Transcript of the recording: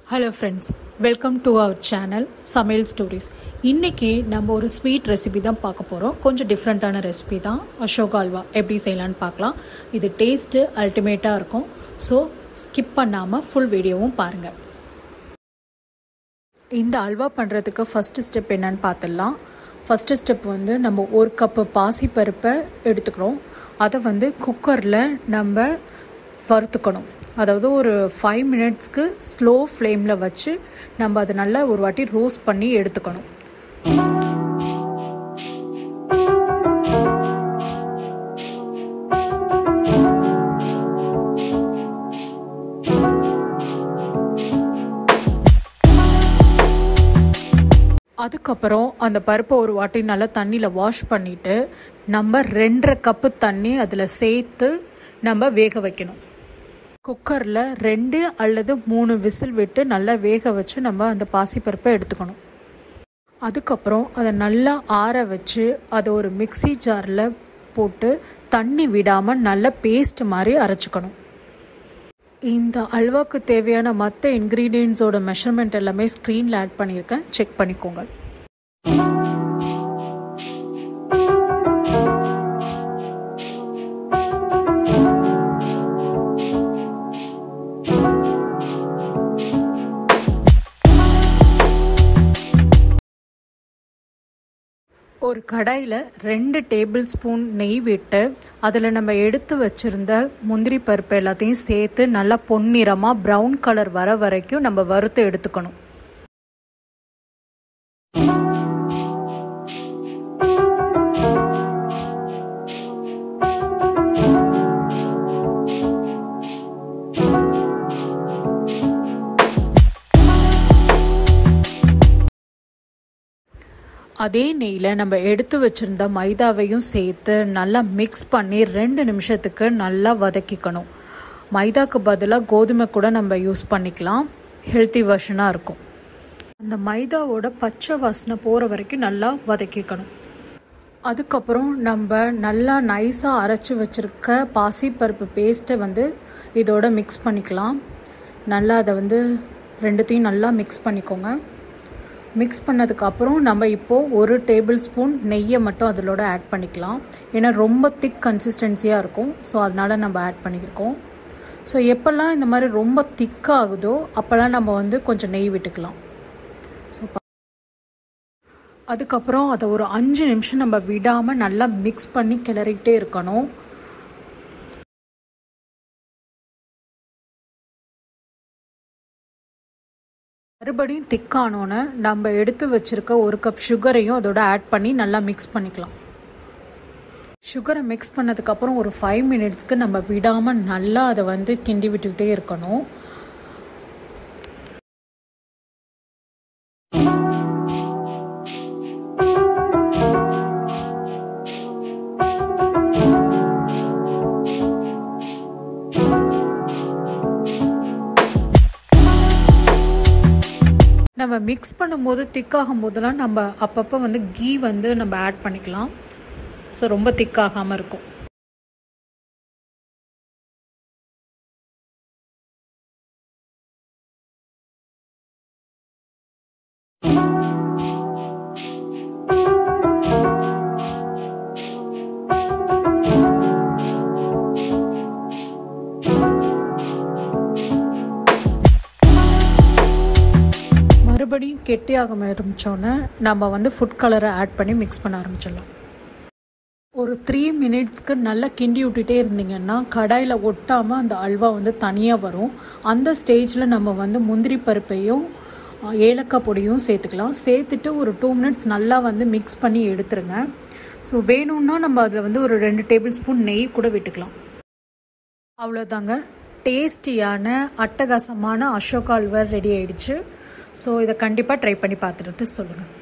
hello friends welcome to our channel சமையல் stories இன்றைக்கி நம்ம ஒரு ஸ்வீட் ரெசிபி தான் பார்க்க போகிறோம் கொஞ்சம் டிஃப்ரெண்ட்டான ரெசிபி தான் அசோக் அல்வா எப்படி செய்யலான்னு பார்க்கலாம் இது டேஸ்ட்டு அல்டிமேட்டாக இருக்கும் ஸோ ஸ்கிப் பண்ணாமல் ஃபுல் வீடியோவும் பாருங்கள் இந்த அல்வா பண்ணுறதுக்கு ஃபஸ்ட்டு ஸ்டெப் என்னன்னு பார்த்துடலாம் ஃபஸ்ட்டு ஸ்டெப் வந்து நம்ம ஒரு கப்பு பாசிப்பருப்பை எடுத்துக்கிறோம் அதை வந்து குக்கரில் நம்ம வறுத்துக்கணும் அதாவது ஒரு ஃபைவ் மினிட்ஸ்க்கு ஸ்லோ ஃப்ளேமில் வச்சு நம்ம அதை நல்லா ஒரு வாட்டி ரோஸ்ட் பண்ணி எடுத்துக்கணும் அதுக்கப்புறம் அந்த பருப்பை ஒரு வாட்டி நல்லா தண்ணியில் வாஷ் பண்ணிவிட்டு நம்ம ரெண்டரை கப்பு தண்ணி அதில் சேர்த்து நம்ம வேக வைக்கணும் குக்கரில் ரெண்டு அல்லது மூணு விசில் விட்டு நல்லா வேக வச்சு நம்ம அந்த பாசிப்பருப்பை எடுத்துக்கணும் அதுக்கப்புறம் அதை நல்லா ஆற வச்சு அதை ஒரு மிக்சி ஜாரில் போட்டு தண்ணி விடாமல் நல்ல பேஸ்ட் மாதிரி அரைச்சிக்கணும் இந்த அல்வாக்கு தேவையான மற்ற இன்க்ரீடியன்ஸோட மெஷர்மெண்ட் எல்லாமே ஸ்க்ரீனில் ஆட் பண்ணியிருக்கேன் செக் பண்ணிக்கோங்க ஒரு கடாயில் ரெண்டு டேபிள் ஸ்பூன் நெய் விட்டு அதில் நம்ம எடுத்து வச்சுருந்த முந்திரி பருப்பு எல்லாத்தையும் சேர்த்து நல்லா பொன்னிறமாக ப்ரௌன் கலர் வர வரைக்கும் நம்ம வறுத்து எடுத்துக்கணும் அதே நெய்யில் நம்ம எடுத்து வச்சுருந்த மைதாவையும் சேர்த்து நல்லா மிக்ஸ் பண்ணி ரெண்டு நிமிஷத்துக்கு நல்லா வதக்கிக்கணும் மைதாக்கு பதிலாக கோதுமை கூட நம்ம யூஸ் பண்ணிக்கலாம் ஹெல்த்தி வெர்ஷனாக இருக்கும் அந்த மைதாவோட பச்சை வாசனை போகிற வரைக்கும் நல்லா வதக்கிக்கணும் அதுக்கப்புறம் நம்ம நல்லா நைஸாக அரைச்சி வச்சுருக்க பாசிப்பருப்பு பேஸ்ட்டை வந்து இதோட மிக்ஸ் பண்ணிக்கலாம் நல்லா அதை வந்து ரெண்டுத்தையும் நல்லா மிக்ஸ் பண்ணிக்கோங்க மிக்ஸ் பண்ணதுக்கப்புறம் நம்ம இப்போது ஒரு டேபிள் ஸ்பூன் நெய்யை மட்டும் அதிலோட ஆட் பண்ணிக்கலாம் ஏன்னா ரொம்ப திக் கன்சிஸ்டன்சியாக இருக்கும் ஸோ அதனால் நம்ம ஆட் பண்ணியிருக்கோம் ஸோ எப்போல்லாம் இந்த மாதிரி ரொம்ப திக்காகுதோ அப்போல்லாம் நம்ம வந்து கொஞ்சம் நெய் விட்டுக்கலாம் ஸோ அதுக்கப்புறம் அதை ஒரு அஞ்சு நிமிஷம் நம்ம விடாமல் நல்லா மிக்ஸ் பண்ணி கிளறிக்கிட்டே இருக்கணும் மறுபடியும் திக்கானோன்னு நம்ம எடுத்து வச்சுருக்க ஒரு கப் சுகரையும் அதோட ஆட் பண்ணி நல்லா மிக்ஸ் பண்ணிக்கலாம் சுகரை மிக்ஸ் பண்ணதுக்கப்புறம் ஒரு ஃபைவ் மினிட்ஸ்க்கு நம்ம விடாமல் நல்லா அதை வந்து கிண்டி விட்டுக்கிட்டே இருக்கணும் நம்ம மிக்ஸ் பண்ணும்போது திக்காகும் போதெல்லாம் நம்ம அப்பப்போ வந்து கீ வந்து நம்ம ஆட் பண்ணிக்கலாம் ஸோ ரொம்ப திக்காகாமல் இருக்கும் மறுபடியும் கெட்டியாக ஆரம்பித்தோன்னே நம்ம வந்து ஃபுட் கலரை ஆட் பண்ணி மிக்ஸ் பண்ண ஆரம்பிச்சிடலாம் ஒரு த்ரீ மினிட்ஸ்க்கு நல்லா கிண்டி விட்டுட்டே இருந்தீங்கன்னா கடாயில் ஒட்டாமல் அந்த அல்வா வந்து தனியாக வரும் அந்த ஸ்டேஜில் நம்ம வந்து முந்திரி பருப்பையும் ஏலக்காய் பொடியும் சேர்த்துக்கலாம் சேர்த்துட்டு ஒரு டூ மினிட்ஸ் நல்லா வந்து மிக்ஸ் பண்ணி எடுத்துருங்க ஸோ வேணும்னா நம்ம அதில் வந்து ஒரு ரெண்டு டேபிள் ஸ்பூன் நெய் கூட விட்டுக்கலாம் அவ்வளோதாங்க டேஸ்டியான அட்டகாசமான அசோகா அல்வா ரெடி ஆயிடுச்சு ஸோ இதை கண்டிப்பாக ட்ரை பண்ணி பார்த்துட்டு சொல்லுங்கள்